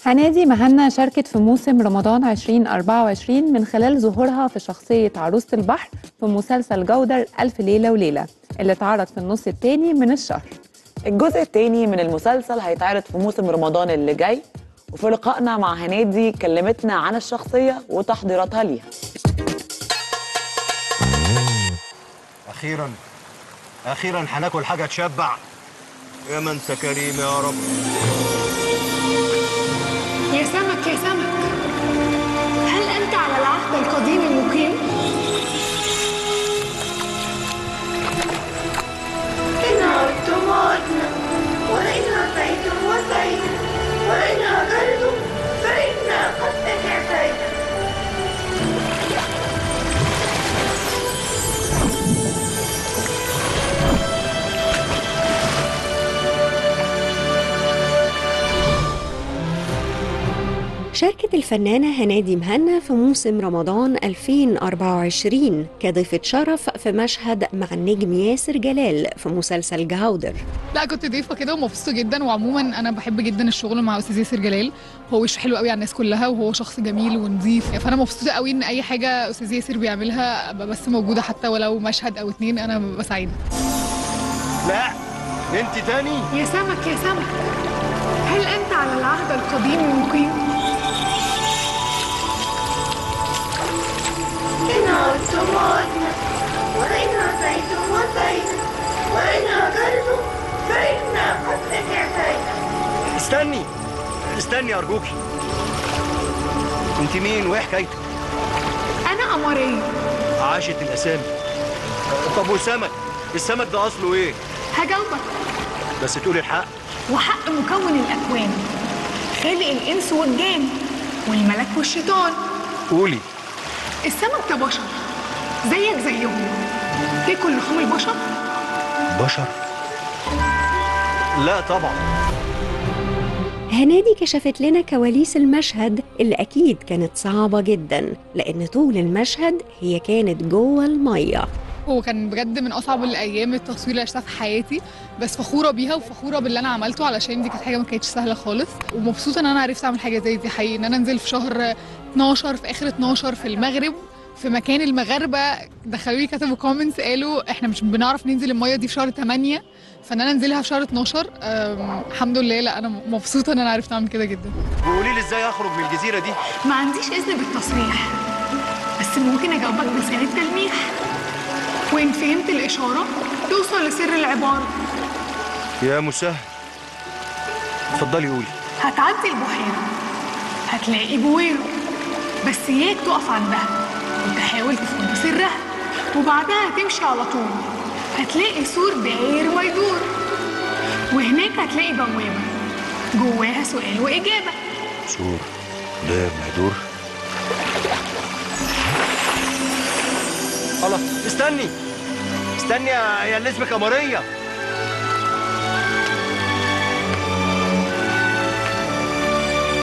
هنادي مهنا شاركت في موسم رمضان 2024 من خلال ظهورها في شخصية عروسة البحر في مسلسل جودر ألف ليلة وليلة اللي اتعرض في النص الثاني من الشهر الجزء الثاني من المسلسل هيتعرض في موسم رمضان اللي جاي وفي لقائنا مع هنادي كلمتنا عن الشخصية وتحضيراتها ليها اخيرا اخيرا هناكل حاجه تشبع يا من انت كريم يا رب يا سمك يا سمك هل أنت على العهد القديم المقيم؟ إن عدتم عدنا وإن أتيتم وسينا وإن هجرتم فإنا قد تكافينا شاركت الفنانة هنادي مهنا في موسم رمضان 2024 كضيفة شرف في مشهد مع النجم ياسر جلال في مسلسل جهودر لا كنت ضيفه كده ومبسوطه جدا وعموما انا بحب جدا الشغل مع استاذ ياسر جلال هو وشه حلو قوي على الناس كلها وهو شخص جميل ونظيف فانا مبسوطه قوي ان اي حاجه استاذ ياسر بيعملها ابقى بس موجوده حتى ولو مشهد او اتنين انا ببقى سعيده لا انت تاني يا سمك يا سمك هل أنت على العهد القديم المقيم؟ إن عدتم عدنا وإن أتيتم وسينا وإن هجرتم فإنا قد تكافينا استني استني ارجوكي انت مين وايه حكايتك أنا قمرية عاشت الاسامي طب وسمك السمك ده اصله ايه هجاوبك بس تقولي الحق وحق مكون الأكوان خالق الإنس والجان والملك والشيطان قولي السمك ده بشر زيك زيهم تاكل لحوم البشر؟ بشر لا طبعا هنادي كشفت لنا كواليس المشهد اللي أكيد كانت صعبة جدا لأن طول المشهد هي كانت جوه المية هو كان بجد من اصعب الايام التصوير اللي عشتها في حياتي بس فخوره بيها وفخوره باللي انا عملته علشان دي كانت حاجه ما كانتش سهله خالص ومبسوطه ان انا عرفت اعمل حاجه زي دي حقيقي ان انا انزل في شهر 12 في اخر 12 في المغرب في مكان المغاربه دخلوا لي كتبوا كومنتس قالوا احنا مش بنعرف ننزل الميه دي في شهر 8 فان انا انزلها في شهر 12 أم، الحمد لله لا انا مبسوطه ان انا عرفت اعمل كده جدا وقولي لي ازاي اخرج من الجزيره دي ما عنديش إذن بالتصريح بس ممكن أجاوبك بلسان التلميح وإن فهمت الإشارة توصل لسر العبارة يا مسهل اتفضلي قولي هتعدي البحيرة هتلاقي بويرة بس إياك تقف عندها وتحاول تفهم سرها وبعدها هتمشي على طول هتلاقي سور داير ويدور وهناك هتلاقي بوابة جواها سؤال وإجابة سور ده ما يدور خلاص استني استني يا يا اللي اسمك قمريه